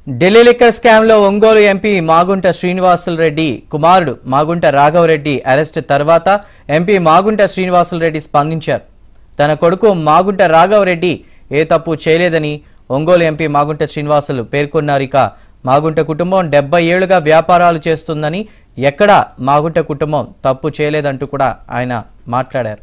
Delhi liquor స్కామ్లో Ongole MP Magunta Srinivasulu Reddy కుమారుడు Magunta Raghava Reddy arrest తర్వాత ఎంపీ మాగుంట శ్రీనివాసులు రెడ్డి స్పందించారు తన కొడుకు మాగుంట రాఘవరెడ్డి ఏ తప్పు చేయలేదని ఒంగోలు ఎంపీ మాగుంట శ్రీనివాసులు పేర్కొన్నారు ఇక మాగుంట కుటుంబం డెబ్బై ఏళ్లుగా వ్యాపారాలు చేస్తుందని ఎక్కడా మాగుంట కుటుంబం తప్పు చేయలేదంటూ కూడా ఆయన మాట్లాడారు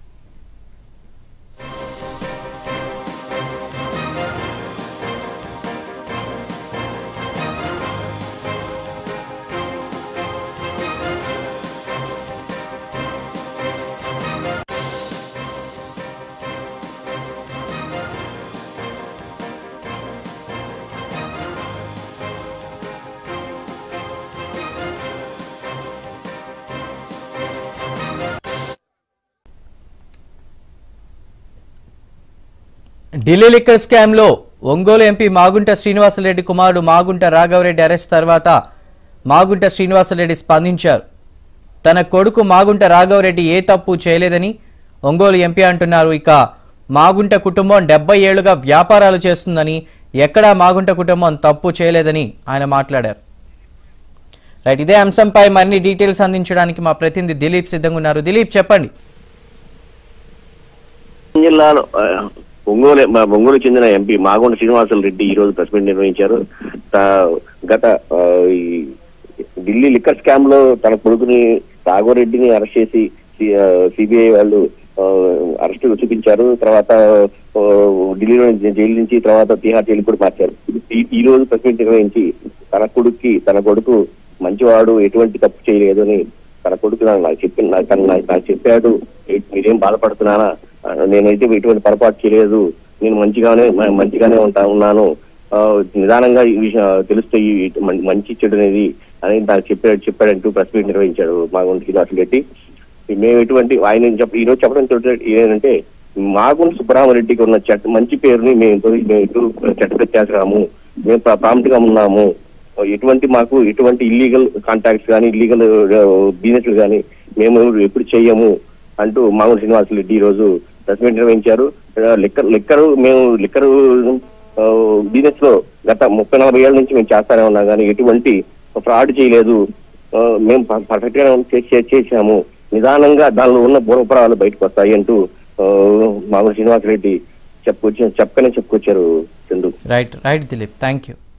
ఢిల్లీ లిక్కర్ స్కామ్లో ఒంగోలు ఎంపీ మాగుంట శ్రీనివాసరెడ్డి కుమారుడు మాగుంట రాఘవరెడ్డి అరెస్ట్ తర్వాత మాగుంట శ్రీనివాసరెడ్డి స్పందించారు తన కొడుకు మాగుంట రాఘవరెడ్డి ఏ తప్పు చేయలేదని ఒంగోలు ఎంపీ అంటున్నారు ఇక మాగుంట కుటుంబం డెబ్బై ఏళ్లుగా వ్యాపారాలు చేస్తుందని ఎక్కడా మాగుంట కుటుంబం తప్పు చేయలేదని ఆయన మాట్లాడారు రైట్ ఇదే అంశంపై మరిన్ని డీటెయిల్స్ అందించడానికి మా ప్రతినిధి దిలీప్ సిద్ధంగా ఉన్నారు దిలీప్ చెప్పండి జిల్లాలో ఆ, ఒంగోలు మా ఒంగోలు చెందిన ఎంపీ మాగొండ శ్రీనివాసులు రెడ్డి ఈ రోజు ప్రెస్ మీట్ నిర్వహించారు తా- గత ఆ, ఈ ఢిల్లీ లిక్కర్ స్కామ్ లో తన కొడుకుని రాఘవరెడ్డిని అరెస్ట్ చేసి సిబిఐ వాళ్ళు అరెస్ట్ చూపించారు తర్వాత ఆ, ఢిల్లీలో నుంచి- జైలు నుంచి తర్వాత తిహార్ జైలు కూడా మార్చారు ఈ- ఈ రోజు ప్రెస్ మీట్ నిర్వహించి తన కొడుక్కి తన కొడుకు మంచివాడు ఎటువంటి తప్పు చేయలేదు అని తన కొడుకు నాకు నాకు చెప్పి నాకు తను నాకు నాకు చెప్పాడు "ఏ- మీరేం బాధపడుతున్నానా ఆ, నేనైతే ఎటువంటి పొరపాటు చేయలేదు నేను మంచిగానే మ- మంచిగానే ఉంటా ఉన్నాను ఆ, నిదానంగా ఈ విషయం తెలుస్తాయి ఈ మం- మంచి చెడు అనేది అని నాకు చెప్పాడు చెప్పాడంటూ ప్రెస్ మీట్ నిర్వహించాడు మాగుంట శ్రీనివాసులు రెడ్డి మేము ఎటువంటి ఆయన చెప్ప ఈ రోజు చెప్పడం తోటి ఏంటంటే మాగుంట సుబ్బరామరెడ్డికి ఉన్న చెట్ట మంచి పేరుని మేము ఎంతో- మేము ఎటు చెట్ట పెట్టేసాము మేము ప్రాంప్ట్ గా ఉన్నాము ఎటువంటి మాకు ఎటువంటి ఇల్లీగల్ కాంటాక్ట్స్ కానీ ఇల్లీగల్ బిజినెస్ కానీ మేము ఎప్పుడు చెయ్యము అంటూ మామూలు శ్రీనివాసులు రెడ్డి ఈ రోజు ప్రెస్ మీట్ నిర్వహించారు ఆ, లిక్కర్ లిక్కరు మేము లిక్కరు బిజినెస్ లో గత ముప్పై నలభై ఏళ్ళ నుంచి మేము చేస్తానే ఉన్నాం కానీ ఎటువంటి ఫ్రాడ్ చేయలేదు ఆ, మేము పర్ఫెక్ట్ గా చే- చే- చేశాము నిదానంగా దానిలో ఉన్న పూర్వపరాలు బయటకు వస్తాయి అంటూ ఆ, మామూలు శ్రీనివాసరెడ్డి చెప్పుకొచ్చి చెప్పకనే చెప్పుకొచ్చారు Chandu right right Dileep thank you